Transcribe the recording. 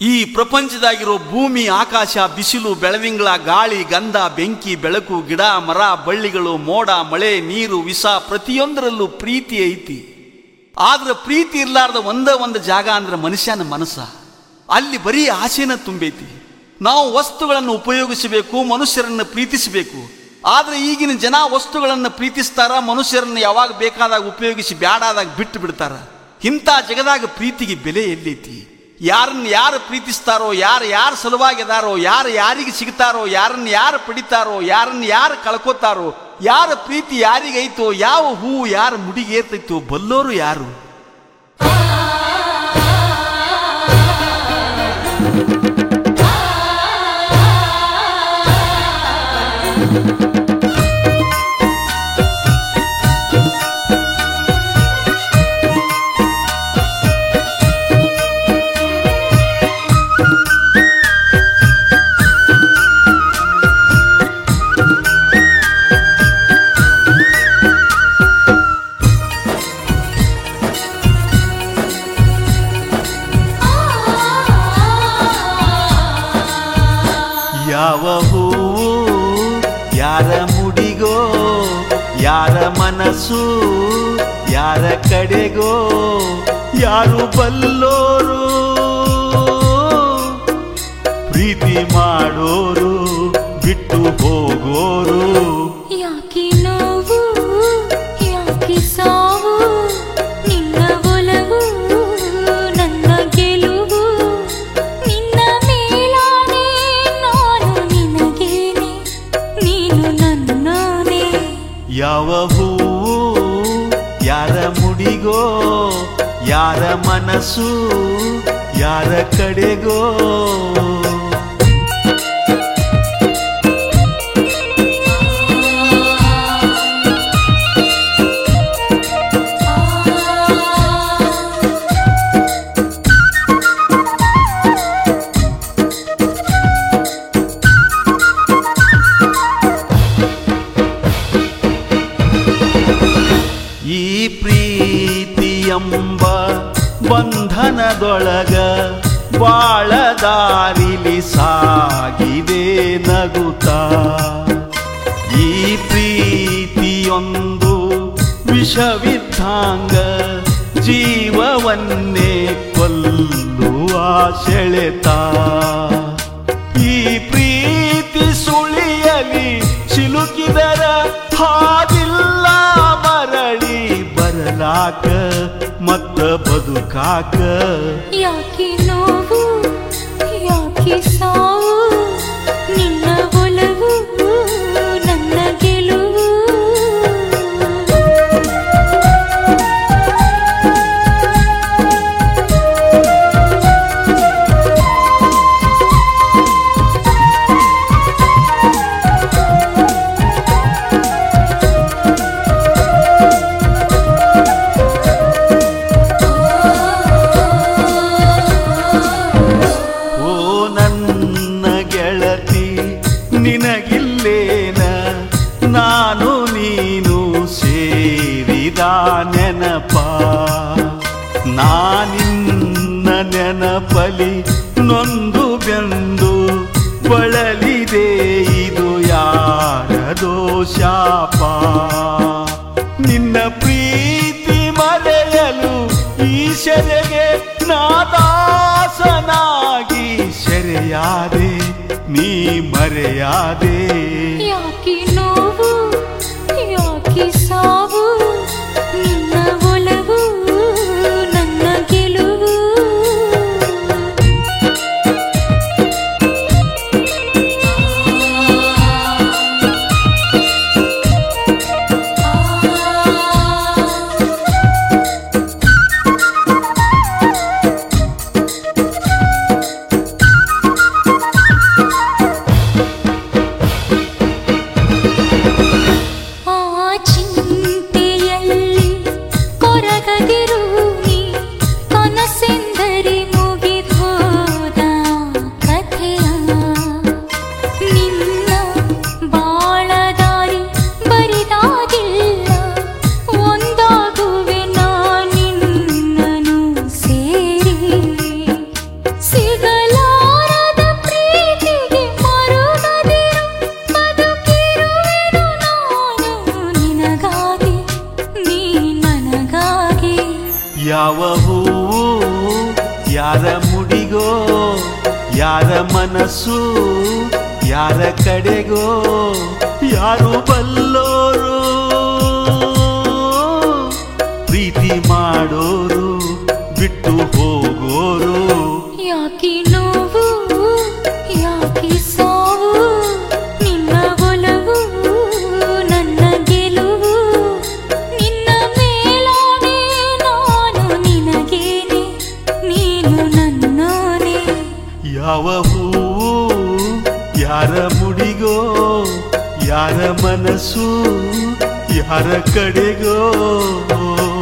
ಈ ಪ್ರಪಂಚದಾಗಿರೋ ಭೂಮಿ ಆಕಾಶ ಬಿಸಿಲು ಬೆಳದಿಂಗಳ ಗಾಳಿ ಗಂಧ ಬೆಂಕಿ ಬೆಳಕು ಗಿಡ ಮರ ಬಳ್ಳಿಗಳು ಮೋಡ ಮಳೆ ನೀರು ವಿಷ ಪ್ರತಿಯೊಂದರಲ್ಲೂ ಪ್ರೀತಿ ಐತಿ ಆದ್ರೆ ಪ್ರೀತಿ ಇರ್ಲಾರ್ದ ಒಂದ ಒಂದು ಜಾಗ ಅಂದ್ರೆ ಮನುಷ್ಯನ ಮನಸ್ಸ ಅಲ್ಲಿ ಬರೀ ಆಸೆನ ತುಂಬೈತಿ ನಾವು ವಸ್ತುಗಳನ್ನು ಉಪಯೋಗಿಸಬೇಕು ಮನುಷ್ಯರನ್ನು ಪ್ರೀತಿಸಬೇಕು ಆದ್ರೆ ಈಗಿನ ಜನ ವಸ್ತುಗಳನ್ನು ಪ್ರೀತಿಸ್ತಾರ ಮನುಷ್ಯರನ್ನು ಯಾವಾಗ ಬೇಕಾದಾಗ ಉಪಯೋಗಿಸಿ ಬ್ಯಾಡಾದಾಗ ಬಿಟ್ಟು ಬಿಡ್ತಾರ ಇಂಥ ಜಗದಾಗ ಪ್ರೀತಿಗೆ ಬೆಲೆ ಎಲ್ಲೈತಿ ಯಾರನ್ನ ಯಾರು ಪ್ರೀತಿಸ್ತಾರೋ ಯಾರು ಯಾರು ಸಲುವಾಗಿದಾರೋ ಯಾರು ಯಾರಿಗೆ ಸಿಗ್ತಾರೋ ಯಾರನ್ನ ಯಾರು ಪಡಿತಾರೋ ಯಾರನ್ನ ಯಾರು ಕಳ್ಕೊತಾರೋ ಯಾರ ಪ್ರೀತಿ ಯಾರಿಗೈತೋ ಯಾವ ಹೂವು ಯಾರ ಮುಡಿಗೇರ್ತೈತೋ ಬಲ್ಲೋರು ಯಾರು ಯಾವ ಹೂವು ಯಾರ ಮುಡಿಗೋ ಯಾರ ಮನಸ್ಸು ಯಾರ ಕಡೆಗೋ ಯಾರು ಬಲ್ಲೋರು ಪ್ರೀತಿ ಮಾಡೋರು ಬಿಟ್ಟು ಹೋಗೋರು ಯಾಕೆ ನೋವು ಯಾಕೆ ಸಾವು ನಿನ್ನ ಒಲವು ನನ್ನ ಗೆಲುವು ನಿನ್ನ ಮೇಲಾನೆ ನಾನು ನಿನಗೇನೆ ನೀನು ನನ್ನಾನೆ ಯಾವ ಹೂವು ಯಾರ ಮುಡಿಗೋ ಯಾರ ಮನಸ್ಸು ಯಾರ ಕಡೆಗೋ ಈ ಪ್ರೀತಿಯಂಬ ಬಂಧನದೊಳಗ ಬಾಳ ದಾರಿಲಿ ಸಾಗಿದೆ ನಗುತ್ತಾ ಈ ಪ್ರೀತಿಯೊಂದು ವಿಷವಿದ್ಧಾಂಗ ಜೀವವನ್ನೇ ಕೊಲ್ಲುವ ಸೆಳೆತ ಈ ಪ್ರೀತಿ ಸುಳಿಯಲಿ ಸಿಲುಕಿದರ ಹಾದಿಲ್ಲ ಮರಳಿ ಬರಲಾಕ ಮತ್ತ ಬದುಕಾಕ ಯಾಕೆ ನೋವು ಯಾಕೆ ಸಾವು ನಿನ್ನ ಒಲವು ನನ್ನ ಗೆಲುವು ಓ ನನ್ನ ಗೆಳತಿ ನಿನಗಿಲ್ಲೇನ ನಾನು ನೀನು ಸೇರಿದ ನೆನಪ ನಾನಿನ್ನ ನೆನಪಲಿ ನೊಂದು ಬೆಂದು ಬಳಲಿದೆ ಇದು ಯಾರದೋ ಶಾಪ ನಿನ್ನ ಪ್ರೀತಿ ಮರೆಯಲು ಈ ಸೆರೆಗೆ ನಾದಾಸನಾಗಿ ಸೆರೆಯಾದೆ ನೀ ಮರೆಯಾದೆ ಯಾಕೆ ನೋವು ಯಾಕೆ ಸಾವು ನಿನ್ನ ಒಲವು ನನ್ನ ಗೆಲುವು ಮುಡಿಗೋ ಯಾರ ಮನಸ್ಸು ಯಾರ ಕಡೆಗೋ ಯಾರು ಬಲ್ಲೋರು ಪ್ರೀತಿ ಮಾಡೋರು ಬಿಟ್ಟು ಹೋಗೋರು ಯಾಕೆ ನೋವು ಯಾಕೆ ಸಾವು ನಿನ್ನ ಒಲವು ನನ್ನ ಗೆಲುವು ನಿನ್ನ ಮೇಲಾನೆ ನಾನು ನಿನಗೇನೆ ನೀನು ನನ್ನೋನೆ ಯಾವ ಹೂವು ಯಾರ ಮುಡಿಗೋ ಯಾರ ಮನಸ್ಸು ಯಾರ ಕಡೆಗೋ